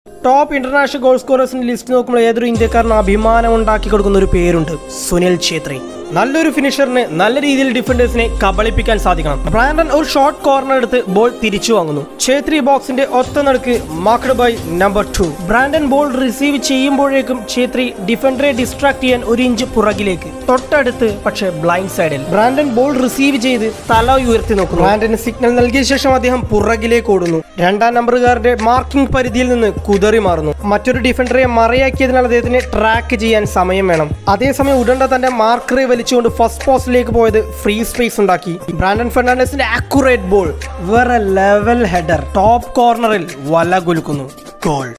top international goal സ്കോറേഴ്സിന്റെ list നോക്കുമ്പോൾ ഏതൊരു ഇന്ത്യക്കാരനും അഭിമാനം ഉണ്ടാക്കി കൊടുക്കുന്ന ഒരു പേരുണ്ട് സുനിൽ ഛേത്രി നല്ലൊരു ഫിനിഷറിന് നല്ല രീതിയിൽ ഡിഫൻഡേഴ്സിനെ കബളിപ്പിക്കാൻ സാധിക്കണം ബ്രാൻഡൻ ഒരു ഷോർട്ട് കോർണർ എടുത്ത് ബോൾ തിരിച്ചു വാങ്ങുന്നു ഛേത്രി ബോക്സിന്റെ ഒത്ത നടുക്ക് marked by number two Brandon ball receive ചെയ്യുമ്പോഴേക്കും ഛേത്രി ഡിഫൻഡറെ ഡിസ്ട്രാക്ട് ചെയ്യാൻ ഒരു ഇഞ്ച് പുറകിലേക്ക് തൊട്ടടുത്ത് പക്ഷേ ബ്ലൈൻഡ് സൈഡിൽ ബ്രാൻഡൻ ബോൾ റിസീവ് ചെയ്ത് തല ഉയർത്തി നോക്കുന്നു ബ്രാൻഡന് സിഗ്നൽ നൽകിയ ശേഷം അദ്ദേഹം പുറകിലേക്ക് ഓടുന്നു രണ്ടാം നമ്പറുകാരുടെ മാർക്കിംഗ് പരിധിയിൽ നിന്ന് കുതറി മാറുന്നു മറ്റൊരു ഡിഫൻഡറെ മറയാക്കിയതിനാൽ അദ്ദേഹത്തിന് ട്രാക്ക് ചെയ്യാൻ സമയം വേണം അതേസമയം ഉടണ്ട തന്റെ മാർക്കറെ വലിച്ചുകൊണ്ട് ഫസ്റ്റ് പോസ്റ്റിലേക്ക് പോയത് ഫ്രീ സ്പേസ് ഉണ്ടാക്കി ബ്രാൻഡൻ ഫെർണാണ്ടസിന്റെ ആക്യുറേറ്റ് ബോൾ വേറെ ലെവൽ ഹെഡർ ടോപ്പ് കോർണറിൽ വല കുലുക്കുന്നു ഗോൾ